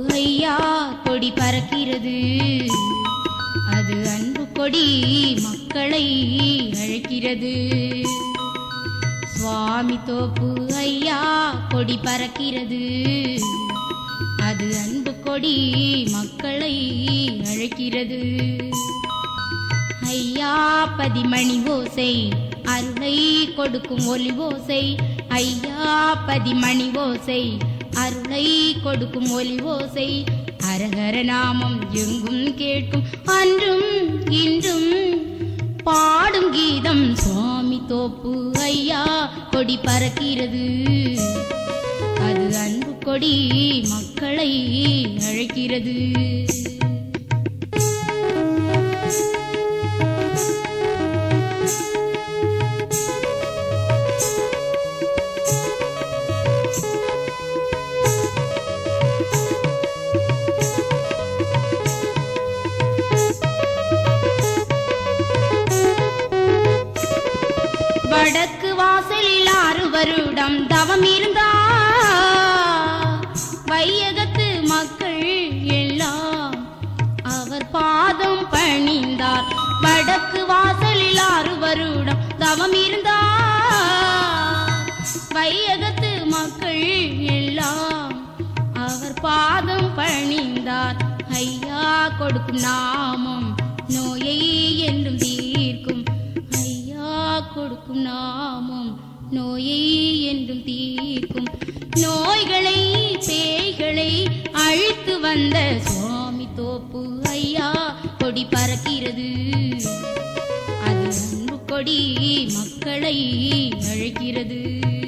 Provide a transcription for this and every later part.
ஐயா கொடி பறக்கிறது அது அன்பு கொடி மக்களை அழைக்கிறது சுவாமி தோப்பு ஐயா கொடி பறக்கிறது அது அன்பு கொடி மக்களை அழைக்கிறது ஐயா பதிமணி ஓசை அருளை கொடுக்கும் ஒலி ஓசை ஐயா பதிமணி ஓசை அருளை கொடுக்கும் ஒலி ஓசை அரகர நாமம் எங்கும் கேட்கும் அன்றும் இன்றும் பாடும் கீதம் சுவாமி தோப்பு ஐயா கொடி பறக்கிறது அது அன்பு கொடி மக்களை அழைக்கிறது வடக்கு வாசலில் ஆறு வருடம் தவம் இருந்தா வையகத்து மக்கள் எல்லாம் அவர் பாதம் பணிந்தார் வடக்கு வாசலில் ஆறு வருடம் தவம் இருந்தா வையகத்து மக்கள் எல்லாம் அவர் பாதம் பணிந்தார் ஐயா கொடுக்கும் நாமம் நோயை என்றும் தீர்க்கும் ஐயா கொடுக்கும் நாமம் நோயை என்றும் தீர்க்கும் நோய்களை பேய்களை அழித்து வந்த சுவாமி தோப்பு ஐயா கொடி பறக்கிறது அது அன்பு கொடி மக்களை அழைக்கிறது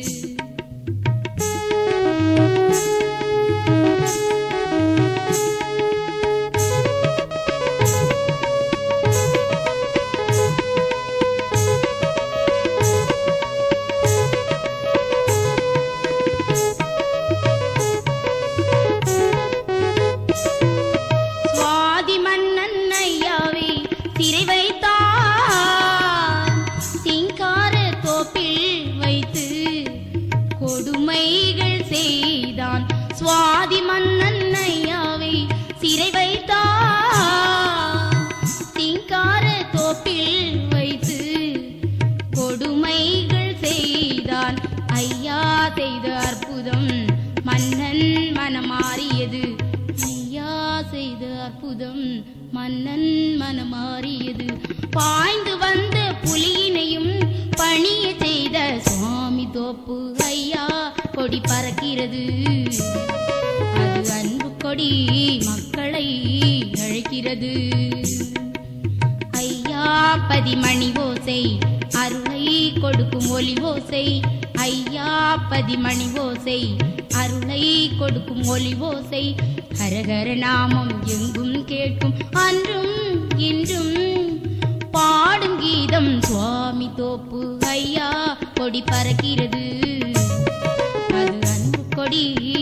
சுவாதி மன்னன் ஐயாவை சிறை வைத்தார் சிங்கார தோப்பில் வைத்து கொடுமைகள் செய்தான் சுவாதி மன்னன் ஐயாவை சிறை வைத்தார் சிங்கார தோப்பில் வைத்து கொடுமைகள் செய்தான் ஐயா செய்த அற்புதம் மன்னன் மனமாறியது ஐயா செய்த அற்புதம் மன்னன் மனமாறியது பாய்ந்து வந்த புலியினையும் பணிய செய்த சுவாமி தோப்பு ஐயா கொடி பறக்கிறது அது அன்பு கொடி மக்களை அழைக்கிறது ஐயா பதிமணி ஓசை அருளை கொடுக்கும் ஒலி ஓசை ஐயா பதிமணி ஓசை அருளை கொடுக்கும் ஒலி ஓசை ஹரஹர நாமம் எங்கும் கேட்கும் அன்றும் இன்றும் பாடும் கீதம் சுவாமி தோப்பு ஐயா கொடி பறக்கிறது அது அன்பு கொடி